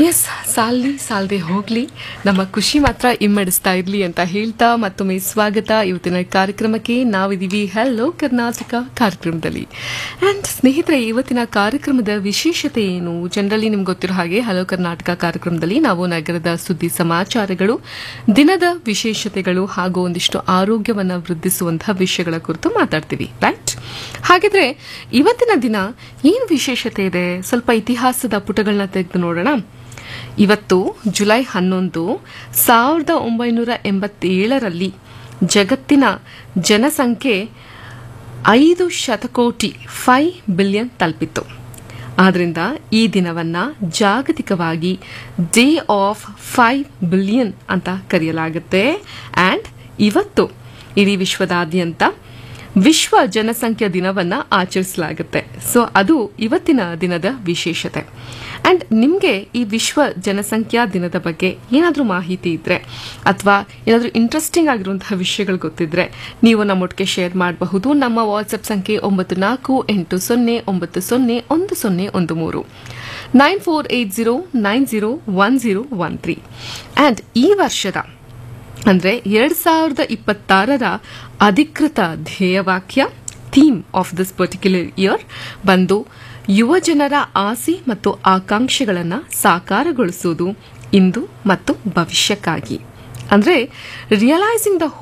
S ಸಾಲಿ ಸಾಲದೆ ಹೋಗ್ಲಿ ನಮ್ಮ ಖುಷಿ ಮಾತ್ರ ಇಮ್ಮಡಿಸ್ತಾ ಇರ್ಲಿ ಅಂತ ಹೇಳ್ತಾ ಮತ್ತೊಮ್ಮೆ ಸ್ವಾಗತ ಇವತ್ತಿನ ಕಾರ್ಯಕ್ರಮಕ್ಕೆ ನಾವಿದೀವಿ ಹಲೋ ಕರ್ನಾಟಕ ಕಾರ್ಯಕ್ರಮದಲ್ಲಿ ಅಂಡ್ ಸ್ನೇಹಿತರೆ ಇವತ್ತಿನ ಕಾರ್ಯಕ್ರಮದ ವಿಶೇಷತೆ ಏನು ಜನರಲಿ ನಿಮ್ಗೆ ಗೊತ್ತಿರೋ ಹಾಗೆ ಹಲೋ ಕರ್ನಾಟಕ ಕಾರ್ಯಕ್ರಮದಲ್ಲಿ ನಾವು ನಗರದ ಸುದ್ದಿ ಸಮಾಚಾರಗಳು ದಿನದ ವಿಶೇಷತೆಗಳು ಹಾಗೂ ಒಂದಿಷ್ಟು ಆರೋಗ್ಯವನ್ನ ವೃದ್ಧಿಸುವಂತಹ ವಿಷಯಗಳ ಕುರಿತು ಮಾತಾಡ್ತೀವಿ ರೈಟ್ ಹಾಗಿದ್ರೆ ಇವತ್ತಿನ ದಿನ ಏನು ವಿಶೇಷತೆ ಇದೆ ಸ್ವಲ್ಪ ಇತಿಹಾಸದ ಪುಟಗಳನ್ನ ತೆಗೆದು ನೋಡೋಣ ಇವತ್ತು ಜುಲೈ ಹನ್ನೊಂದು ಸಾವಿರದ ಒಂಬೈನೂರ ಎಂಬತ್ತೇಳರಲ್ಲಿ ಜಗತ್ತಿನ ಜನಸಂಖ್ಯೆ ಐದು ಶತಕೋಟಿ ಫೈವ್ ಬಿಲಿಯನ್ ತಲುಪಿತ್ತು ಆದ್ರಿಂದ ಈ ದಿನವನ್ನ ಜಾಗತಿಕವಾಗಿ ಡೇ ಆಫ್ ಫೈವ್ ಬಿಲಿಯನ್ ಅಂತ ಕರೆಯಲಾಗುತ್ತೆ ಆ್ಯಂಡ್ ಇವತ್ತು ಇಡೀ ವಿಶ್ವದಾದ್ಯಂತ ವಿಶ್ವ ಜನಸಂಖ್ಯಾ ದಿನವನ್ನ ಆಚರಿಸಲಾಗುತ್ತೆ ಸೊ ಅದು ಇವತ್ತಿನ ದಿನದ ವಿಶೇಷತೆ ಅಂಡ್ ನಿಮಗೆ ಈ ವಿಶ್ವ ಜನಸಂಖ್ಯಾ ದಿನದ ಬಗ್ಗೆ ಏನಾದರೂ ಮಾಹಿತಿ ಇದ್ರೆ ಅಥವಾ ಏನಾದರೂ ಇಂಟ್ರೆಸ್ಟಿಂಗ್ ಆಗಿರುವಂತಹ ವಿಷಯಗಳು ಗೊತ್ತಿದ್ರೆ ನೀವು ನಮ್ಮೊಟ್ಟಿಗೆ ಶೇರ್ ಮಾಡಬಹುದು ನಮ್ಮ ವಾಟ್ಸ್ಆಪ್ ಸಂಖ್ಯೆ ಒಂಬತ್ತು ನಾಲ್ಕು ಎಂಟು ಸೊನ್ನೆ ಒಂಬತ್ತು ಸೊನ್ನೆ ಒಂದು ಸೊನ್ನೆ ಒಂದು ಮೂರು nine four eight zero nine zero one zero one three and ಈ ವರ್ಷದ ಅಂದ್ರೆ ಎರಡ್ ಸಾವಿರದ ಇಪ್ಪತ್ತಾರರ ಅಧಿಕೃತ ಧ್ಯೇಯವಾಕ್ಯ theme of this particular year ಬಂದು ಯುವ ಜನರ ಆಸೆ ಮತ್ತು ಆಕಾಂಕ್ಷೆಗಳನ್ನು ಸಾಕಾರಗೊಳಿಸುವುದು ಇಂದು ಮತ್ತು ಭವಿಷ್ಯಕ್ಕಾಗಿ ಅಂದ್ರೆ ರಿಯಲೈಸಿಂಗ್ ದ